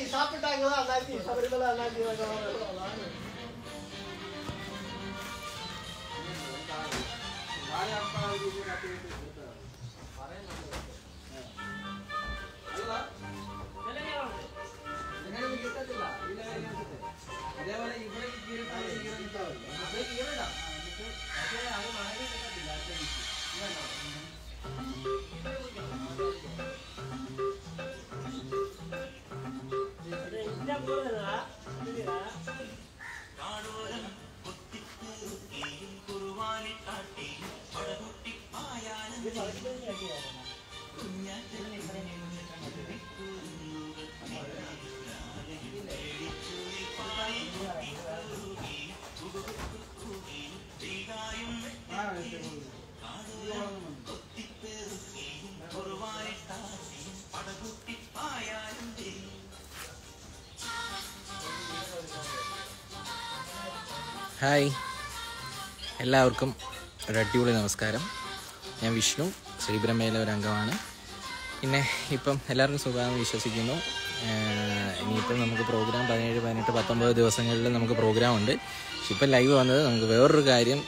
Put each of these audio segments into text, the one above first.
அண்ணாச்சி சாப்பிட்டாங்களா அண்ணாச்சி சபரிமலை அண்ணாச்சி അതേപോലെ ഇവിടെ ഹായ് എല്ലാവർക്കും ഒരു അടിപൊളി നമസ്കാരം ഞാൻ വിഷ്ണു ശ്രീബ്രഹ്മയിലെ ഒരു അംഗമാണ് പിന്നെ ഇപ്പം എല്ലാവർക്കും സുഖമാണെന്ന് വിശ്വസിക്കുന്നു ആഹ് ഇനിയിപ്പം നമുക്ക് പ്രോഗ്രാം പതിനേഴ് പതിനെട്ട് പത്തൊമ്പത് ദിവസങ്ങളിൽ നമുക്ക് പ്രോഗ്രാം ഉണ്ട് പക്ഷെ ഇപ്പം ലൈവ് വന്നത് നമുക്ക് വേറൊരു കാര്യം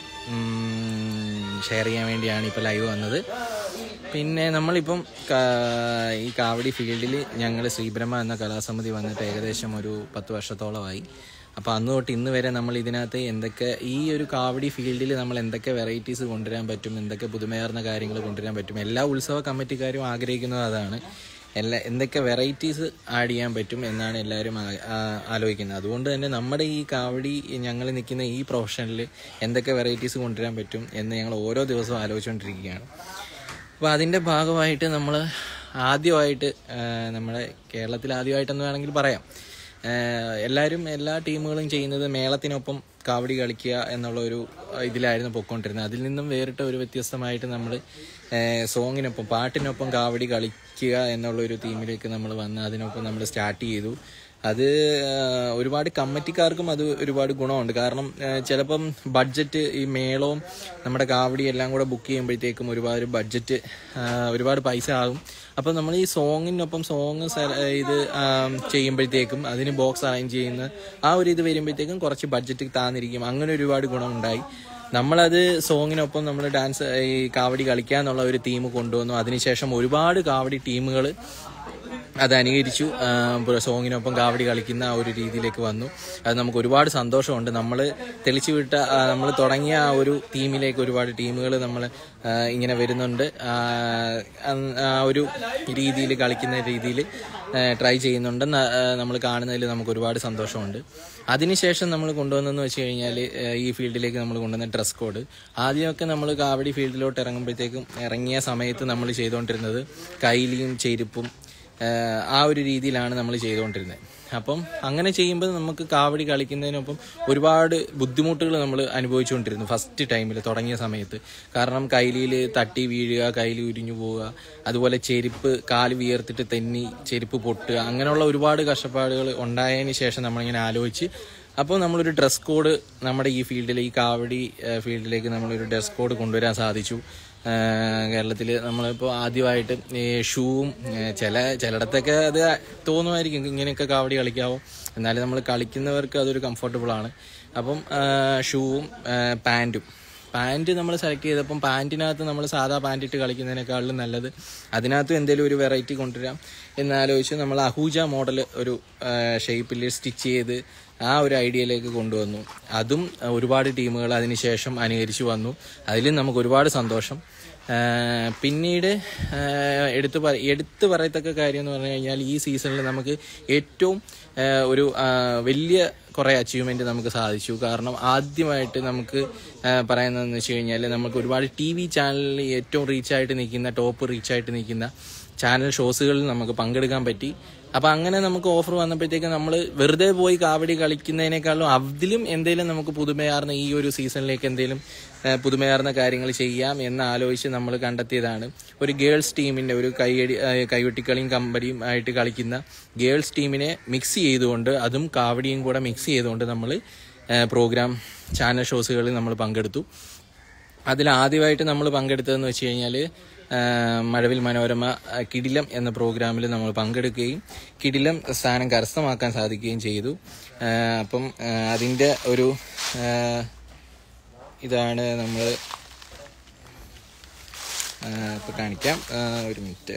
ഷെയർ ചെയ്യാൻ വേണ്ടിയാണ് ഇപ്പോൾ ലൈവ് വന്നത് പിന്നെ നമ്മളിപ്പം കാ- ഈ കാവടി ഫീൽഡിൽ ഞങ്ങൾ ശ്രീബ്രഹ്മ എന്ന കലാസമിതി വന്നിട്ട് ഏകദേശം ഒരു പത്ത് വർഷത്തോളമായി അപ്പോൾ അന്ന് തൊട്ട് ഇന്ന് വരെ നമ്മൾ ഇതിനകത്ത് എന്തൊക്കെ ഈ ഒരു കാവടി ഫീൽഡിൽ നമ്മൾ എന്തൊക്കെ വെറൈറ്റീസ് കൊണ്ടുവരാൻ പറ്റും എന്തൊക്കെ പുതുമയാർന്ന കാര്യങ്ങൾ കൊണ്ടുവരാൻ പറ്റും എല്ലാ ഉത്സവ കമ്മിറ്റിക്കാരും ആഗ്രഹിക്കുന്നത് അതാണ് എല്ലാ എന്തൊക്കെ വെറൈറ്റീസ് ആഡ് ചെയ്യാൻ പറ്റും എന്നാണ് എല്ലാവരും ആ- ആ- ആലോചിക്കുന്നത് അതുകൊണ്ട് തന്നെ നമ്മുടെ ഈ കാവടി ഞങ്ങൾ നിൽക്കുന്ന ഈ പ്രൊഫഷനിൽ എന്തൊക്കെ വെറൈറ്റീസ് കൊണ്ടുവരാൻ പറ്റും എന്ന് ഞങ്ങൾ ഓരോ ദിവസവും ആലോചിച്ചുകൊണ്ടിരിക്കുകയാണ് അപ്പോൾ അതിൻ്റെ ഭാഗമായിട്ട് നമ്മൾ ആദ്യമായിട്ട് ആ, നമ്മുടെ കേരളത്തിൽ ആദ്യമായിട്ടെന്ന് വേണമെങ്കിൽ പറയാം ആ, എല്ലാവരും എല്ലാ ടീമുകളും ചെയ്യുന്നത് മേളത്തിനൊപ്പം കാവടി കളിക്കുക എന്നുള്ള ഒരു ഇതിലായിരുന്നു പൊയ്ക്കൊണ്ടിരുന്നത് അതിൽ നിന്നും വേറിട്ട ഒരു വ്യത്യസ്തമായിട്ട് നമ്മൾ സോങ്ങിനൊപ്പം പാട്ടിനൊപ്പം കാവടി കളിക്കുക എന്നുള്ള ഒരു തീമിലേക്ക് നമ്മൾ വന്ന് അതിനൊപ്പം നമ്മൾ സ്റ്റാർട്ട് ചെയ്തു അത് ആ, ഒരുപാട് കമ്മിറ്റിക്കാർക്കും അത് ഒരുപാട് ഗുണമുണ്ട് കാരണം ആ, ചിലപ്പം ബഡ്ജറ്റ് ഈ മേളവും നമ്മുടെ കാവടി എല്ലാം കൂടെ ബുക്ക് ചെയ്യുമ്പോഴത്തേക്കും ഒരുപാട് ബഡ്ജറ്റ് ആ, ഒരുപാട് പൈസ ആകും അപ്പം നമ്മൾ ഈ സോങ്ങിനൊപ്പം സോങ് ഇത് ആ, ചെയ്യുമ്പോഴത്തേക്കും അതിന് ബോക്സ് അറേഞ്ച് ചെയ്യുന്ന ആ ഒരു ഇത് വരുമ്പോഴത്തേക്കും കുറച്ച് ബഡ്ജറ്റ് താന്നിരിക്കും അങ്ങനെ ഒരുപാട് ഗുണമുണ്ടായി നമ്മളത് സോങ്ങിനൊപ്പം നമ്മൾ ഡാൻസ് ഈ കാവടി കളിക്കുക എന്നുള്ള ഒരു ടീം കൊണ്ടുവന്നു അതിനുശേഷം ഒരുപാട് കാവടി ടീമുകൾ അത് അനുകരിച്ചു ആ, ഇപ്പോൾ സോങ്ങിനൊപ്പം കാവടി കളിക്കുന്ന ആ ഒരു രീതിയിലേക്ക് വന്നു അത് നമുക്ക് ഒരുപാട് സന്തോഷമുണ്ട് നമ്മൾ തെളിച്ചു വിട്ട നമ്മൾ തുടങ്ങിയ ആ ഒരു ടീമിലേക്ക് ഒരുപാട് ടീമുകൾ നമ്മൾ ഇങ്ങനെ വരുന്നുണ്ട് ആ, അന്ന് ആ ഒരു രീതിയിൽ കളിക്കുന്ന രീതിയിൽ ട്രൈ ചെയ്യുന്നുണ്ടെന്ന് നമ്മൾ കാണുന്നതിൽ നമുക്ക് ഒരുപാട് സന്തോഷമുണ്ട് അതിനുശേഷം നമ്മൾ കൊണ്ടുവന്നെന്ന് വെച്ച് കഴിഞ്ഞാൽ ഈ ഫീൽഡിലേക്ക് നമ്മൾ കൊണ്ടുവന്ന ഡ്രസ് കോഡ് ആദ്യമൊക്കെ നമ്മൾ കാവടി ഫീൽഡിലോട്ട് ഇറങ്ങുമ്പോഴത്തേക്കും ഇറങ്ങിയ സമയത്ത് നമ്മൾ ചെയ്തുകൊണ്ടിരുന്നത് കൈലിയും ചെരുപ്പും ഏഹ് ആ ഒരു രീതിയിലാണ് നമ്മൾ ചെയ്തുകൊണ്ടിരുന്നത് അപ്പം അങ്ങനെ ചെയ്യുമ്പോൾ നമുക്ക് കാവടി കളിക്കുന്നതിനൊപ്പം ഒരുപാട് ബുദ്ധിമുട്ടുകൾ നമ്മൾ അനുഭവിച്ചുകൊണ്ടിരുന്നു ഫസ്റ്റ് ടൈമിൽ തുടങ്ങിയ സമയത്ത് കാരണം കൈലിയിൽ തട്ടി വീഴുക കയ്യിൽ ഉരിഞ്ഞു പോവുക അതുപോലെ ചെരുപ്പ് കാല് വിയർത്തിട്ട് തെന്നി ചെരുപ്പ് പൊട്ടുക അങ്ങനെയുള്ള ഒരുപാട് കഷ്ടപ്പാടുകൾ ഉണ്ടായതിന് ശേഷം നമ്മളിങ്ങനെ ആലോചിച്ച് അപ്പോൾ നമ്മളൊരു ഡ്രസ് കോഡ് നമ്മുടെ ഈ ഫീൽഡിൽ ഈ കാവടി ഏഹ് ഫീൽഡിലേക്ക് നമ്മളൊരു ഡ്രസ് കോഡ് കൊണ്ടുവരാൻ സാധിച്ചു കേരളത്തിൽ നമ്മളിപ്പോൾ ആദ്യമായിട്ട് ഈ ഷൂവും ഏഹ് ചില ചിലയിടത്തൊക്കെ അത് തോന്നുമായിരിക്കും ഇങ്ങനെയൊക്കെ കാവടി കളിക്കാവോ എന്നാലും നമ്മൾ കളിക്കുന്നവർക്ക് അതൊരു കംഫർട്ടബിൾ ആണ് അപ്പം ഏഹ് ഷൂവും ഏഹ് പാൻറ്റും പാൻറ് നമ്മൾ സെലക്ട് ചെയ്തപ്പം പാൻറ്റിനകത്ത് നമ്മൾ സാധാ പാൻറ് ഇട്ട് കളിക്കുന്നതിനേക്കാളും നല്ലത് അതിനകത്തും എന്തെങ്കിലും ഒരു വെറൈറ്റി കൊണ്ടുവരാം എന്നാലോചിച്ച് നമ്മൾ അഹൂജ മോഡൽ ഒരു ഷേപ്പിൽ സ്റ്റിച്ച് ചെയ്ത് ആ ഒരു ഐഡിയയിലേക്ക് കൊണ്ടുവന്നു അതും ഒരുപാട് ടീമുകൾ അതിനുശേഷം അനുകരിച്ചു വന്നു അതിലും നമുക്ക് ഒരുപാട് സന്തോഷം ആ, പിന്നീട് ആ, എടുത്തു പറ എടുത്തു പറയത്തക്ക കാര്യം എന്ന് പറഞ്ഞു കഴിഞ്ഞാൽ ഈ സീസണിൽ നമുക്ക് ഏറ്റവും ആ, ഒരു ആ, വലിയ കുറേ അച്ചീവ്മെന്റ് നമുക്ക് സാധിച്ചു കാരണം ആദ്യമായിട്ട് നമുക്ക് ആ, പറയുന്നതെന്ന് വെച്ച് കഴിഞ്ഞാൽ നമുക്ക് ഒരുപാട് ടി വി ചാനലിൽ ഏറ്റവും റീച്ചായിട്ട് നിൽക്കുന്ന ടോപ്പ് റീച്ചായിട്ട് നിൽക്കുന്ന ചാനൽ ഷോസുകളിൽ നമുക്ക് പങ്കെടുക്കാൻ പറ്റി അപ്പൊ അങ്ങനെ നമുക്ക് ഓഫർ വന്നപ്പോഴത്തേക്ക് നമ്മൾ വെറുതെ പോയി കാവടി കളിക്കുന്നതിനേക്കാളും അതിലും എന്തെങ്കിലും നമുക്ക് പുതുമയാർന്ന ഈ ഒരു സീസണിലേക്ക് എന്തെങ്കിലും ഏഹ്, പുതുമയാർന്ന കാര്യങ്ങൾ ചെയ്യാം എന്ന് ആലോചിച്ച് നമ്മൾ കണ്ടെത്തിയതാണ് ഒരു ഗേൾസ് ടീമിന്റെ ഒരു കൈയടി ഏഹ്, കൈവെട്ടിക്കളിയും കമ്പടിയും ആയിട്ട് കളിക്കുന്ന ഗേൾസ് ടീമിനെ മിക്സ് ചെയ്തുകൊണ്ട് അതും കാവടിയും കൂടെ മിക്സ് ചെയ്തുകൊണ്ട് നമ്മൾ പ്രോഗ്രാം ചാനൽ ഷോസുകളിൽ നമ്മൾ പങ്കെടുത്തു അതിൽ ആദ്യമായിട്ട് നമ്മൾ പങ്കെടുത്തതെന്ന് വെച്ച് കഴിഞ്ഞാൽ ആ, മഴവിൽ മനോരമ ആ, കിടിലം എന്ന പ്രോഗ്രാമിൽ നമ്മൾ പങ്കെടുക്കുകയും കിടിലം സ്ഥാനം കരസ്ഥമാക്കാൻ സാധിക്കുകയും ചെയ്തു ആ, അപ്പം ആ, അതിൻ്റെ ഒരു ആ, ഇതാണ് നമ്മൾ ഇപ്പോൾ കാണിക്കാം ആ, ഒരു മിനിറ്റ്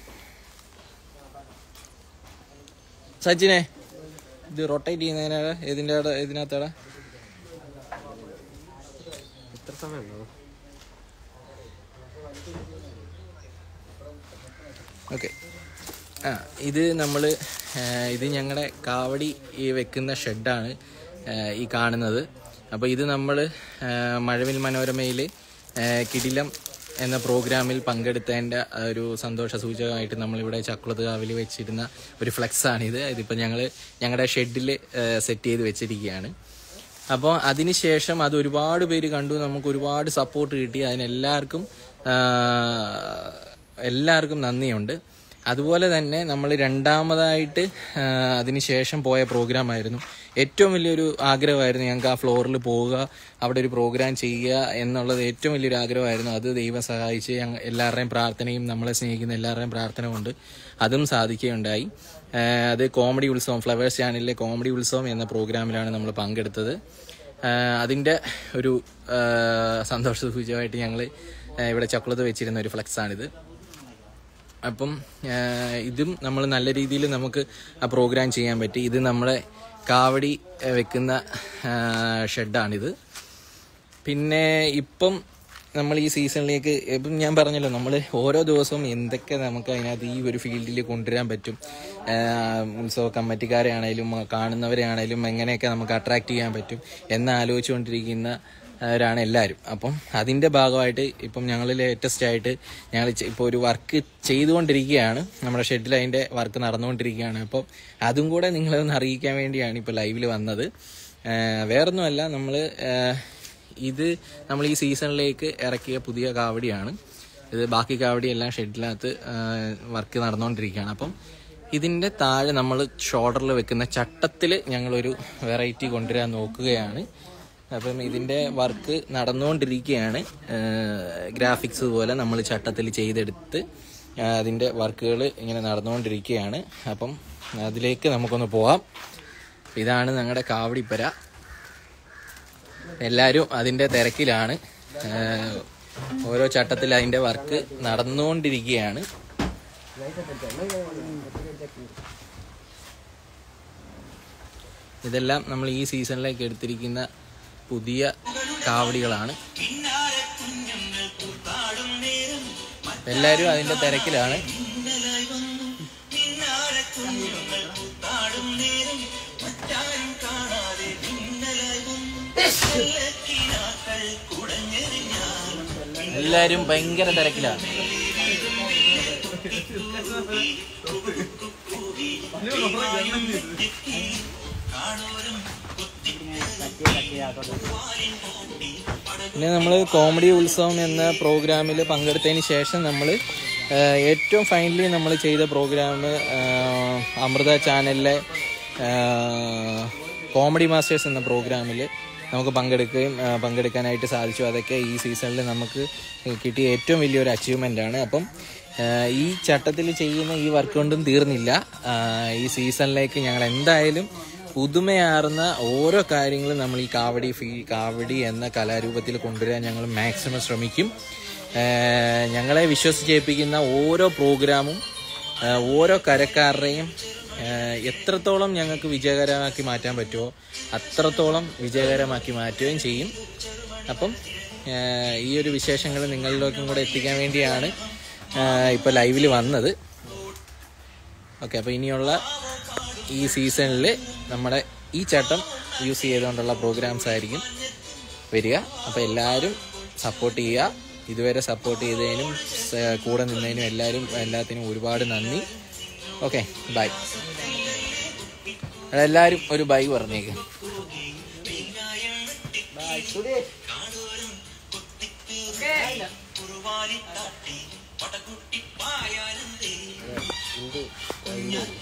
സച്ചിനെ ഇത് റൊട്ടേറ്റ് ചെയ്യുന്നതിനാണ് ഏതിൻ്റെ അവിടെ ഇതിനകത്താടാ എത്ര സമയം ഓക്കെ ആ ഇത് നമ്മൾ ഇത് ഞങ്ങളുടെ കാവടി ഈ വെക്കുന്ന ഷെഡാണ് ഈ കാണുന്നത് അപ്പോൾ ഇത് നമ്മൾ മഴവിൽ മനോരമയിൽ കിടിലം എന്ന പ്രോഗ്രാമിൽ പങ്കെടുത്തതിൻ്റെ ഒരു സന്തോഷ സൂചകമായിട്ട് നമ്മളിവിടെ ചക്കുളത്ത് കാവിൽ വെച്ചിരുന്ന ഒരു ഫ്ലെക്സാണിത് ഇതിപ്പോൾ ഞങ്ങൾ ഞങ്ങളുടെ ഷെഡിൽ സെറ്റ് ചെയ്ത് വെച്ചിരിക്കുകയാണ് അപ്പോൾ അതിനുശേഷം അത് ഒരുപാട് പേര് കണ്ടു നമുക്ക് ഒരുപാട് സപ്പോർട്ട് കിട്ടി അതിനെല്ലാവർക്കും ആ, എല്ലാവർക്കും നന്ദിയുണ്ട് അതുപോലെ തന്നെ നമ്മൾ രണ്ടാമതായിട്ട് ആ, അതിനുശേഷം പോയ പ്രോഗ്രാം ആയിരുന്നു ഏറ്റവും വലിയൊരു ആഗ്രഹമായിരുന്നു ഞങ്ങൾക്ക് ആ ഫ്ലോറിൽ പോവുക അവിടെ ഒരു പ്രോഗ്രാം ചെയ്യുക എന്നുള്ളത് ഏറ്റവും വലിയൊരു ആഗ്രഹമായിരുന്നു അത് ദൈവം സഹായിച്ച് ഞങ്ങൾ എല്ലാവരുടെയും പ്രാർത്ഥനയും നമ്മളെ സ്നേഹിക്കുന്ന എല്ലാവരുടെയും പ്രാർത്ഥന കൊണ്ട് അതും സാധിക്കുകയുണ്ടായി ആ, അത് കോമഡി ഉത്സവം ഫ്ലവേഴ്സ് ചാനലിലെ കോമഡി ഉത്സവം എന്ന പ്രോഗ്രാമിലാണ് നമ്മൾ പങ്കെടുത്തത് ആ, അതിൻ്റെ ഒരു ആ, സന്തോഷ സൂചകമായിട്ട് ഞങ്ങൾ ഇവിടെ ചക്കുളത്ത് വെച്ചിരുന്ന ഒരു ഫ്ലെക്സാണിത് അപ്പം ആ, ഇതും നമ്മൾ നല്ല രീതിയിൽ നമുക്ക് ആ പ്രോഗ്രാം ചെയ്യാൻ പറ്റി ഇത് നമ്മളെ കാവടി ആ, വെക്കുന്ന ആ, ഷെഡാണിത് പിന്നെ ഇപ്പം നമ്മൾ ഈ സീസണിലേക്ക് ഇപ്പം ഞാൻ പറഞ്ഞല്ലോ നമ്മൾ ഓരോ ദിവസവും എന്തൊക്കെ നമുക്ക് അതിനകത്ത് ഈ ഒരു ഫീൽഡിൽ കൊണ്ടുവരാൻ പറ്റും ആ, ഉത്സവ കമ്മിറ്റിക്കാരെ ആണെങ്കിലും കാണുന്നവരെ ആണെങ്കിലും എങ്ങനെയൊക്കെ നമുക്ക് അട്രാക്ട് ചെയ്യാൻ പറ്റും എന്ന് ആലോചിച്ചുകൊണ്ടിരിക്കുന്ന അവരാണ് എല്ലാവരും അപ്പം അതിൻ്റെ ഭാഗമായിട്ട് ഇപ്പം ഞങ്ങൾ ലേറ്റസ്റ്റ് ആയിട്ട് ഞങ്ങൾ ഇപ്പോൾ ഒരു വർക്ക് ചെയ്തുകൊണ്ടിരിക്കുകയാണ് നമ്മുടെ ഷെഡിൽ അതിൻ്റെ വർക്ക് നടന്നുകൊണ്ടിരിക്കുകയാണ് അപ്പം അതും കൂടെ നിങ്ങളൊന്ന് അറിയിക്കാൻ വേണ്ടിയാണ് ഇപ്പോൾ ലൈവിൽ വന്നത് ആ, വേറൊന്നുമല്ല നമ്മൾ ഇത് നമ്മൾ ഈ സീസണിലേക്ക് ഇറക്കിയ പുതിയ കാവടിയാണ് ഇത് ബാക്കി കാവടി എല്ലാം ഷെഡിനകത്ത് വർക്ക് നടന്നുകൊണ്ടിരിക്കുകയാണ് അപ്പം ഇതിൻ്റെ താഴെ നമ്മൾ ഷോൾഡറിൽ വെക്കുന്ന ചട്ടത്തിൽ ഞങ്ങളൊരു വെറൈറ്റി കൊണ്ടുവരാൻ നോക്കുകയാണ് അപ്പം ഇതിൻ്റെ വർക്ക് നടന്നുകൊണ്ടിരിക്കുകയാണ് ഗ്രാഫിക്സ് പോലെ നമ്മൾ ചട്ടത്തിൽ ചെയ്തെടുത്ത് ആ, അതിൻ്റെ വർക്കുകൾ ഇങ്ങനെ നടന്നുകൊണ്ടിരിക്കുകയാണ് അപ്പം അതിലേക്ക് നമുക്കൊന്ന് പോവാം ഇതാണ് ഞങ്ങളുടെ കാവടിപ്പര എല്ലാവരും അതിൻ്റെ തിരക്കിലാണ് ആ, ഓരോ ചട്ടത്തിൽ അതിൻ്റെ വർക്ക് നടന്നുകൊണ്ടിരിക്കുകയാണ് ഇതെല്ലാം നമ്മൾ ഈ സീസണിലേക്ക് എടുത്തിരിക്കുന്ന പുതിയ കാവടികളാണ് എല്ലാവരും അതിന്റെ തിരക്കിലാണ് എല്ലാരും ഭയങ്കര തിരക്കിലാണ് പിന്നെ നമ്മൾ കോമഡി ഉത്സവം എന്ന പ്രോഗ്രാമിൽ പങ്കെടുത്തതിന് ശേഷം നമ്മൾ ഏറ്റവും ഫൈനലി നമ്മൾ ചെയ്ത പ്രോഗ്രാം അമൃത ചാനലിലെ കോമഡി മാസ്റ്റേഴ്സ് എന്ന പ്രോഗ്രാമിൽ നമുക്ക് പങ്കെടുക്കുകയും ആ, പങ്കെടുക്കാനായിട്ട് സാധിച്ചു അതൊക്കെ ഈ സീസണിൽ നമുക്ക് കിട്ടിയ ഏറ്റവും വലിയൊരു അച്ചീവ്മെൻ്റ് ആണ് അപ്പം ആ, ഈ ചട്ടത്തിൽ ചെയ്യുന്ന ഈ വർക്ക് കൊണ്ടും തീർന്നില്ല ആ, ഈ സീസണിലേക്ക് ഞങ്ങൾ എന്തായാലും പുതുമയാർന്ന ഓരോ കാര്യങ്ങളും നമ്മൾ ഈ കാവടി ഫീ കാവടി എന്ന കലാരൂപത്തിൽ കൊണ്ടുവരാൻ ഞങ്ങൾ മാക്സിമം ശ്രമിക്കും ഏഹ് ഞങ്ങളെ വിശ്വസിച്ചേൽപ്പിക്കുന്ന ഓരോ പ്രോഗ്രാമും ഏഹ് ഓരോ കരക്കാരുടെയും ഏഹ് എത്രത്തോളം ഞങ്ങൾക്ക് വിജയകരമാക്കി മാറ്റാൻ പറ്റുമോ അത്രത്തോളം വിജയകരമാക്കി മാറ്റുകയും ചെയ്യും അപ്പം ഏഹ് ഈ ഒരു വിശേഷങ്ങൾ നിങ്ങളിലേക്കും കൂടെ എത്തിക്കാൻ വേണ്ടിയാണ് ഇപ്പോൾ ലൈവിൽ വന്നത് ഓക്കെ അപ്പോൾ ഇനിയുള്ള ഈ സീസണിൽ നമ്മുടെ ഈ ചട്ടം യൂസ് ചെയ്തുകൊണ്ടുള്ള പ്രോഗ്രാംസ് ആയിരിക്കും വരിക അപ്പോൾ എല്ലാവരും സപ്പോർട്ട് ചെയ്യുക ഇതുവരെ സപ്പോർട്ട് ചെയ്തതിനും സ- കൂടെ നിന്നതിനും എല്ലാവരും എല്ലാത്തിനും ഒരുപാട് നന്ദി ഓക്കെ ബൈ എല്ലാവരും ഒരു ബൈ പറഞ്ഞേക്ക് ഇത്